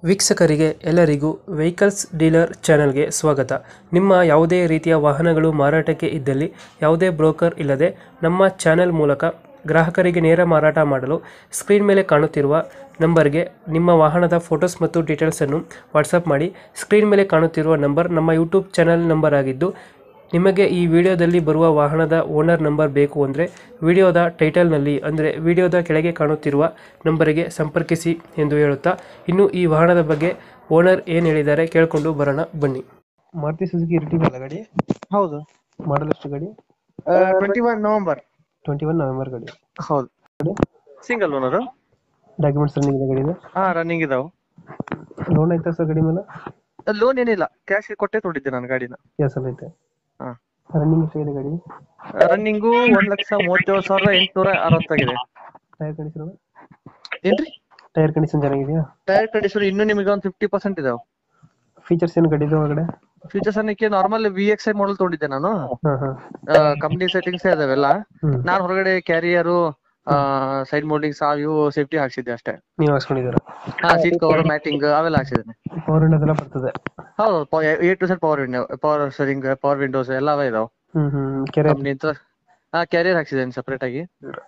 ವೀಕ್ಷಕರಿಗೆ ಎಲ್ಲರಿಗೂ vehicles dealer ಚಾನೆಲ್ಗೆ ಸ್ವಾಗತ ನಿಮ್ಮ ಯಾವುದೇ ರೀತಿಯ ವಾಹನಗಳು ಮಾರಾಟಕ್ಕೆ ಇದ್ದಲ್ಲಿ ಯಾವುದೇ ಬ್ರೋಕರ್ ಇಲ್ಲದೆ ನಮ್ಮ ಚಾನೆಲ್ ಮೂಲಕ ಗ್ರಾಹಕರಿಗೆ ನೇರ ಮಾರಾಟ ಮಾಡಲು ಸ್ಕ್ರೀನ್ ಮೇಲೆ ಕಾಣುತ್ತಿರುವ ನಂಬರ್ಗೆ ನಿಮ್ಮ ವಾಹನದ ಫೋಟೋಸ್ ಮತ್ತು ಡೀಟೇಲ್ಸನ್ನು ವಾಟ್ಸಪ್ ಮಾಡಿ ಸ್ಕ್ರೀನ್ ಮೇಲೆ ಕಾಣುತ್ತಿರುವ ನಂಬರ್ ನಮ್ಮ ಯೂಟ್ಯೂಬ್ ಚಾನೆಲ್ ನಂಬರ್ ಆಗಿದ್ದು ನಿಮಗೆ ಈ ವಿಡಿಯೋದಲ್ಲಿ ಬರುವ ವಾಹನದ ಓನರ್ ನಂಬರ್ ಬೇಕು ಅಂದರೆ ವಿಡಿಯೋದ ಟೈಟಲ್ನಲ್ಲಿ ಅಂದರೆ ವಿಡಿಯೋದ ಕೆಳಗೆ ಕಾಣುತ್ತಿರುವ ನಂಬರಿಗೆ ಸಂಪರ್ಕಿಸಿ ಎಂದು ಹೇಳುತ್ತಾ ಇನ್ನು ಈ ವಾಹನದ ಬಗ್ಗೆ ಓನರ್ ಏನು ಹೇಳಿದ್ದಾರೆ ಕೇಳಿಕೊಂಡು ಬರೋಣ ಬನ್ನಿ ಮಾರುತಿ ಸುಜುಕಿ ಇರ್ಟಿವಿ ಅಲ್ಲ ಗಾಡಿ ಹೌದು ಮಾಡಲ್ ಎಷ್ಟು ಗಾಡಿ twenty one November twenty one November ಗಾಡಿ ಹೌದು ಸಿಂಗಲ್ ಓನರ್ ಡಾಕ್ಯುಮೆಂಟ್ಸ್ ರನ್ನಿಂಗ್ ಇದೆ ಗಾಡಿನ ಹಾ ರನ್ನಿಂಗ್ ಇದಾವ ಲೋನ್ ಆಯ್ತಾ ಸರ್ ಗಾಡಿ ಮೇಲೆ ಲೋನ್ ಏನಿಲ್ಲ ಕ್ಯಾಶ್ ಕೊಟ್ಟೆ ತೊಗೊಂಡಿದ್ದೆ ನಾನು ಗಾಡಿನ ಕೇಸ್ ಐತೆ ಹಾ ರನ್ನಿಂಗ್ ಎಷ್ಟಾಗಿದೆ ಗಾಡಿ ರನ್ನಿಂಗು ಒಂದ್ ಲಕ್ಷ ಮೂವತ್ತೇಳು ಸಾವಿರದ ಎಂಟುನೂರ ಅರವತ್ತಾಗಿದೆ ಟೈರ್ ಕಂಡೀಷನ್ ಏನ್ರಿ ಟೈರ್ ಕಂಡೀಷನ್ ಚೆನ್ನಾಗಿದೆಯಾ ಟೈರ್ ಕಂಡೀಷನ್ ಇನ್ನೂ ನಿಮಗೆ ಒಂದು ಫಿಫ್ಟಿ ಪರ್ಸೆಂಟ್ ಇದಾವ ಫೀಚರ್ಸ್ ಏನು ಗಾಡಿದು ಒಳಗಡೆ ಫ್ಯೂಚರ್ಸ್ ಅನ್ನಕ್ಕೆ normal V X I model ತೊಗೊಂಡಿದ್ದೆ ನಾನು ಹಾಂ ಹಾಂ ಕಂಪ್ನಿ ಸೆಟ್ಟಿಂಗ್ಸ್ ಅದಾವೆಲ್ಲ ಹ್ಞೂ ನಾನು ಹೊರಗಡೆ ಕ್ಯಾರಿಯರು ಸೈಡ್ ಮೋಲ್ಡಿಂಗ್ಸ್ ಇವು ಸೇಫ್ಟಿ ಹಾಕ್ಸಿದ್ದೆ ಅಷ್ಟೇ ನೀವು ಹಾಕ್ಸ್ಕೊಂಡಿದ್ದೀರಾ ಹಾ ಸೀಟ್ ಕವರ್ ಮ್ಯಾಟಿಂಗ್ ಅವೆಲ್ಲ ಹಾಕ್ಸಿದ್ದೇನೆ ಪವರ್ ವಿಂಡೋ ಅದೆಲ್ಲ ಬರ್ತದೆ ಹೌದು A two set power window power steering power windows ಎಲ್ಲ ಅವೆ ಇದಾವ ಹ್ಮ್ ಹ್ಮ್ ಕೆರೆ ಕಂಪ್ನಿ ಹತ್ರ ಹಾ ಕ್ಯಾರಿಯರ್ ಹಾಕ್ಸಿದ್ದೇನೆ ಸಪರೇಟ್ ಆಗಿ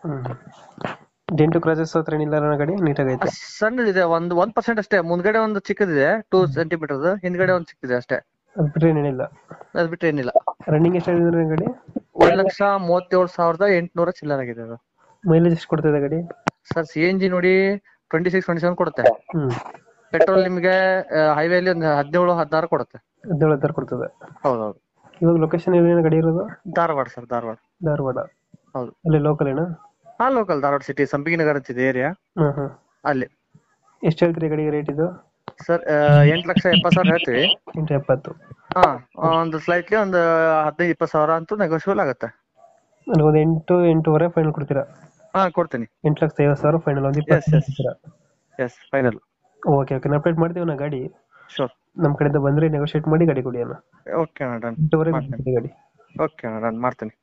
ಡೆಂಟು ಕ್ರಾಚಸ್ ಹತ್ರ ಏನಿಲ್ಲ ನನ್ನ ಗಾಡಿ ನೀಟಾಗೈತೆ ಸಣ್ಣದಿದೆ ಒಂದು ಒಂದ್ ಪರ್ಸೆಂಟ್ ಅಷ್ಟೇ ಮುಂದ್ಗಡೆ ಒಂದು ಚಿಕ್ಕದಿದೆ ಟೂ ಸೆಂಟಿಮೀಟರ್ ಹಿಂದ್ಗಡೆ ಒಂದು ಚಿಕ್ಕದಿದೆ ಅಷ್ಟೇ ಅದು ಬಿಟ್ರೆ ಏನಿಲ್ಲ ಅದ್ ಬಿಟ್ರೆ ಏನಿಲ್ಲ ರನ್ನಿಂಗ್ ಎಷ್ಟಾಗಿದೆ ನನ್ನ ಗಾಡಿ ಒಂದ್ ಲಕ್ಷ ಮೂವತ್ತೇಳು ಸಾವಿರದ ಎಂಟುನೂರ ಚಿಲ್ಲರ್ ಆಗಿದೆ ಅದು ಮೈಲೇಜ್ ಎಷ್ಟು ಕೊಡ್ತಿದೆ ಗಾಡಿ ಸರ್ ಸಿ ಎನ್ ಜಿ ನೋಡಿ ಟ್ವೆಂಟಿ ಸಿಕ್ಸ್ ಟ್ವೆಂಟಿ ಸೆವೆನ್ ಕೊಡುತ್ತೆ ಹ್ಮ್ ಪೆಟ್ರೋಲ್ ನಿಮಗೆ ಹೈವೇಲಿ ಒಂದು ಹದಿನೇಳು ಹದಿನಾರು ಕೊಡುತ್ತೆ ಹದಿನೇಳು ಹತ್ತಾರು ಕೊಡ್ತದೆ ಹೌದೌದು ಇವಾಗ ಲೊಕೇಶನ್ ಎಲ್ಲಿ ಗಾಡಿ ಇರೋದು ಧಾರವಾಡ ಸರ್ ಧಾರವಾಡ ಧಾರವಾಡ ಹೌದು ಅಲ್ಲಿ ಲೋಕಲ್ ಏನಾ ಹಾ ಲೋಕಲ್ ಧಾರವಾಡ ಸಿಟಿ ಸಂಪಿಗೆ ನಗರ ಅಂತಿದೆ ಏರಿಯಾ ಹ್ಮ್ ಹ್ಮ್ ಅಲ್ಲಿ ಎಷ್ಟು ಹೇಳ್ತೀರಿ ಗಾಡಿಗೆ ರೇಟ್ ಇದು ಸರ್ ಎಂಟು ಲಕ್ಷ ಎಪ್ಪತ್ತು ಸಾವಿರ ಹೇಳ್ತೀವಿ ಎಂಟು ಎಪ್ಪತ್ತು ಹಾ ಒಂದು ಸ್ಲೈಟ್ಲಿ ಒಂದು ಹದಿನೈದು ಇಪ್ಪತ್ತು ಸಾವಿರ ಅಂತೂ ನೆಗೋಷಿಯಬಲ್ ಆಗುತ್ತೆ ನನಗೆ ಒಂದು ಎಂಟು ಎಂಟೂವರೆ ಫೈನಲ್ ಕೊಡ್ತೀರಾ ಹಾ ಕೊಡ್ತೀನಿ ಎಂಟು ಲಕ್ಷ ಐವತ್ತು ಸಾವಿರ ಫೈನಲ್ ಒಂದು Yes, ಇಪ್ಪತ್ತು yes. ಕೊಡ್ತೀರಾ yes final okay okay update ಮಾಡ್ತೀವಿ ನಾ ಗಾಡಿ ಶೋರ್ ನಮ್ಮ ಕಡೆಯಿಂದ ಬಂದರೆ ನೆಗೋಷಿಯೇಟ್ ಮಾಡಿ ಗಾಡಿ ಕೊಡಿ ಅಣ್ಣ ಓಕೆ ಅಣ್ಣ ಡನ್ ಎಂಟೂವರೆ ಮಾಡ್ತೀನಿ ಬಿಡ್ತೀವಿ ಗಾಡಿ ಓಕೆ ಅಣ್ಣ ಡನ್ ಮಾಡ್ತೀನಿ